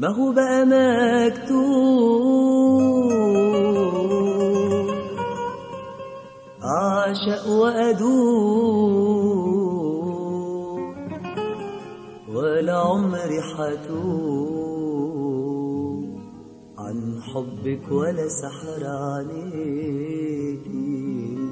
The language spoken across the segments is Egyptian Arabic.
ما هو بقى مكتوب أعشق وأدوب ولا عمري حتوب عن حبك ولا سحر عليكي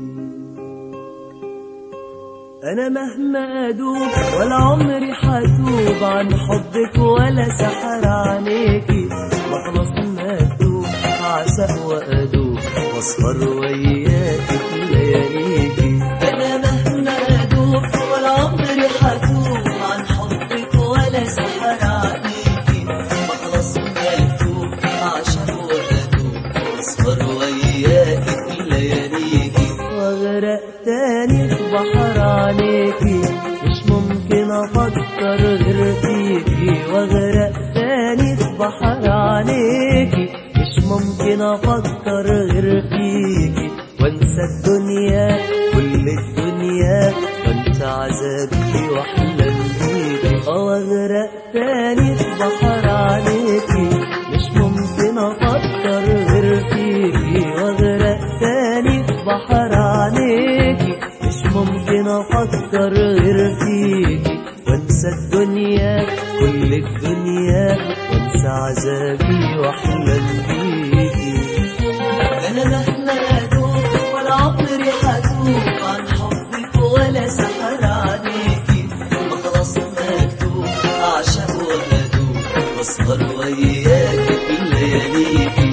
أنا مهما أدوب ولا عمري حتوب عن حبك ولا سحر عليكي ما خلاص مكتوب أعشق وأدوب وأسهر وياكي في لياليكي أنا مهما أدوب ولا عمري حتوب عن حبك ولا سحر عليكي ما خلاص مكتوب أعشق وأدوب وأسهر وياكي في لياليكي واغرق تاني في بحر عليكي مش ممكن افكر غير فيكي واغرق تاني في بحر عليكي مش ممكن افكر غير فيكي وانسى الدنيا كل الدنيا وانسى عذابي واحلم بيكي اه واغرق تاني في بحر عليكي مش ممكن افكر غير فيكي واغرق تاني في بحر عليكي مش ممكن افكر غير فيكي وانسى الدنيا كل الدنيا وانسى عذابي واحلم بيكي انا مهما ادوب ولا عمري حتوب عن حبك ولا سحر عليكي ما خلاص مكتوب اعشق وادوب واسهر وياكي في لياليكي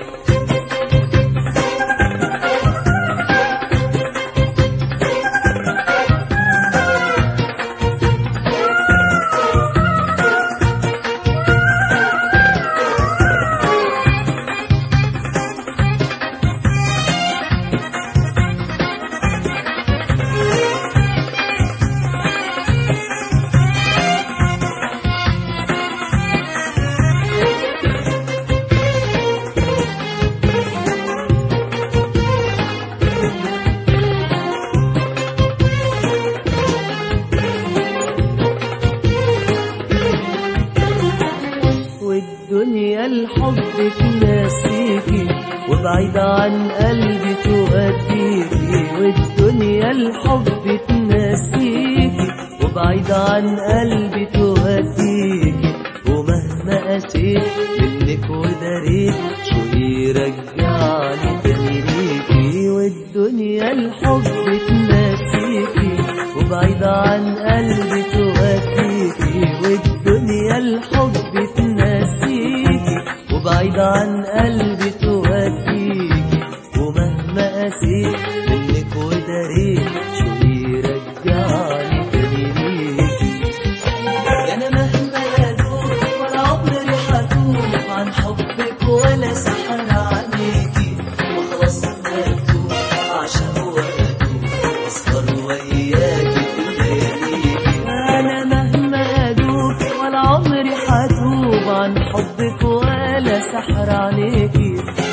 والدنيا الحب تناسيكي وبعيدة عن قلبي توديكي والدنيا الحب تناسيكي وبعيدة عن قلبي توديكي ومهما قسيت منك وداريت شو يرجعني تاني ليكي والدنيا الحب تناسيكي وبعيدة عن قلبي توديكي والدنيا الحب تناسيكي وبعيدة عن قلبي توديكي ومهما قسيت منك وداريت شو يرجعني تاني ليكي انا مهما ادوب ولا عمري حتوب عن حبك ولا سحر عليكي وخلاص مكتوب اعشق وادوب اسهر وياكي في لياليكي انا مهما ادوب ولا عمري حتوب عن حبك ولا سحر عليكي